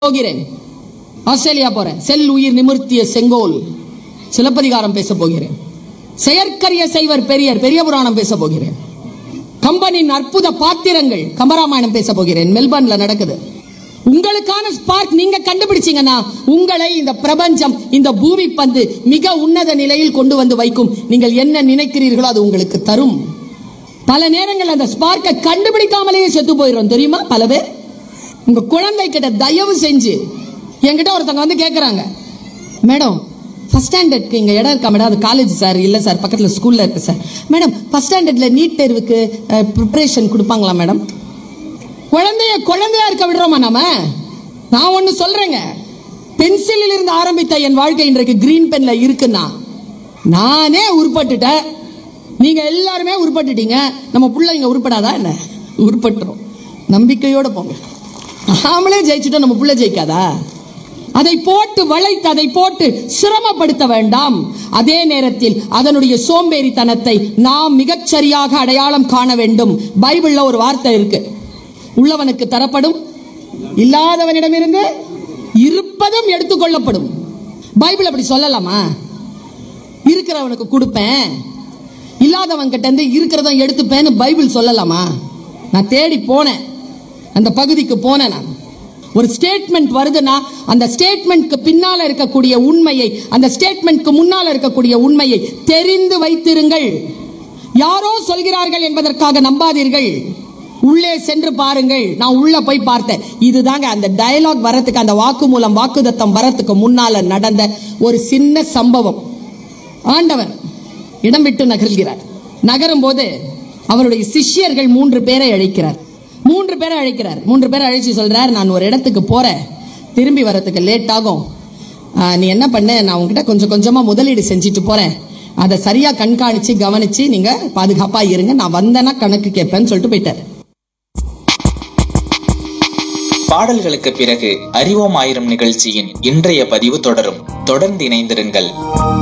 போகிறேன் ஆஸ்திரேலியா போறேன் செல் உயிர் நிமிர்த்திய செங்கோல் சிலப்பதிகாரம் பேச போகிறேன் செயற்கரிய செய்வர் பெரியர் பெரிய புராணம் பேச போகிறேன் கம்பனின் அற்புத பாத்திரங்கள் கம்பராமாயணம் பேச போகிறேன் மெல்பர்ன்ல நடக்குது உங்களுக்கான ஸ்பார்க் நீங்க கண்டுபிடிச்சீங்கன்னா உங்களை இந்த பிரபஞ்சம் இந்த பூமி பந்து மிக உன்னத நிலையில் கொண்டு வந்து வைக்கும் நீங்கள் என்ன நினைக்கிறீர்களோ அது உங்களுக்கு தரும் பல நேரங்கள் அந்த ஸ்பார்க்கை கண்டுபிடிக்காமலேயே செத்து போயிடும் தெரியுமா பல பேர் உங்க குழந்தை கிட்ட தயவு செஞ்சு என்கிட்ட ஒருத்தவங்க வந்து கேக்குறாங்க மேடம் ஃபர்ஸ்ட் ஸ்டாண்டர்ட்க்கு இங்க இடம் இருக்கா மேடம் அது காலேஜ் சார் இல்ல சார் பக்கத்துல ஸ்கூல்ல இருக்கு சார் மேடம் ஃபர்ஸ்ட் ஸ்டாண்டர்ட்ல நீட் தேர்வுக்கு ப்ரிப்பரேஷன் கொடுப்பாங்களா மேடம் குழந்தைய குழந்தையா இருக்க விடுறோமா நாம நான் ஒண்ணு சொல்றேங்க பென்சிலில் இருந்து ஆரம்பித்த என் வாழ்க்கை இன்றைக்கு கிரீன் பென்ல இருக்குன்னா நானே உருப்பட்டுட்டேன் நீங்க எல்லாருமே உருப்பட்டுட்டீங்க நம்ம பிள்ளைங்க உருப்படாதா என்ன உருப்பட்டுரும் நம்பிக்கையோட போங்க நாமளே ஜெயிச்சுட்டோம் நம்ம பிள்ளை ஜெயிக்காதா அதை போட்டு வளைத்து அதை போட்டு சிரமப்படுத்த வேண்டாம் அதே நேரத்தில் அதனுடைய சோம்பேறித்தனத்தை நாம் மிகச்சரியாக அடையாளம் காண வேண்டும் பைபிள்ல ஒரு வார்த்தை இருக்கு உள்ளவனுக்கு தரப்படும் இல்லாதவனிடமிருந்து இருப்பதும் எடுத்துக்கொள்ளப்படும் பைபிள் அப்படி சொல்லலாமா இருக்கிறவனுக்கு கொடுப்பேன் இல்லாதவன் கிட்ட இருந்து இருக்கிறத எடுத்துப்பேன்னு பைபிள் சொல்லலாமா நான் தேடி போனேன் அந்த பகுதிக்கு போனேன் நான் ஒரு ஸ்டேட்மெண்ட் வருதுன்னா அந்த ஸ்டேட்மெண்ட்க்கு பின்னால இருக்கக்கூடிய உண்மையை அந்த ஸ்டேட்மெண்ட்க்கு முன்னால இருக்கக்கூடிய உண்மையை தெரிந்து வைத்திருங்கள் யாரோ சொல்கிறார்கள் என்பதற்காக நம்பாதீர்கள் உள்ளே சென்று பாருங்கள் நான் உள்ள போய் பார்த்தேன் இதுதாங்க அந்த டயலாக் வரத்துக்கு அந்த வாக்குமூலம் வாக்குதத்தம் வரத்துக்கு முன்னால நடந்த ஒரு சின்ன சம்பவம் ஆண்டவர் இடம் விட்டு நகர்கிறார் நகரும் போது அவருடைய சிஷ்யர்கள் மூன்று பேரை அழைக்கிறார் மூன்று பேரை அழைக்கிறார் மூன்று பேரை அழைச்சு சொல்றார் நான் ஒரு இடத்துக்கு போறேன் திரும்பி வரதுக்கு லேட் ஆகும் ஆ, நீ என்ன பண்ண நான் உங்ககிட்ட கொஞ்சம் கொஞ்சமா முதலீடு செஞ்சுட்டு போறேன் அதை சரியா கண்காணிச்சு கவனிச்சு நீங்க பாதுகாப்பா இருங்க நான் வந்தேன்னா கணக்கு கேட்பேன்னு சொல்லிட்டு போயிட்டார் பாடல்களுக்கு பிறகு அறிவோம் ஆயிரம் நிகழ்ச்சியின் இன்றைய பதிவு தொடரும் தொடர்ந்து இணைந்திருங்கள்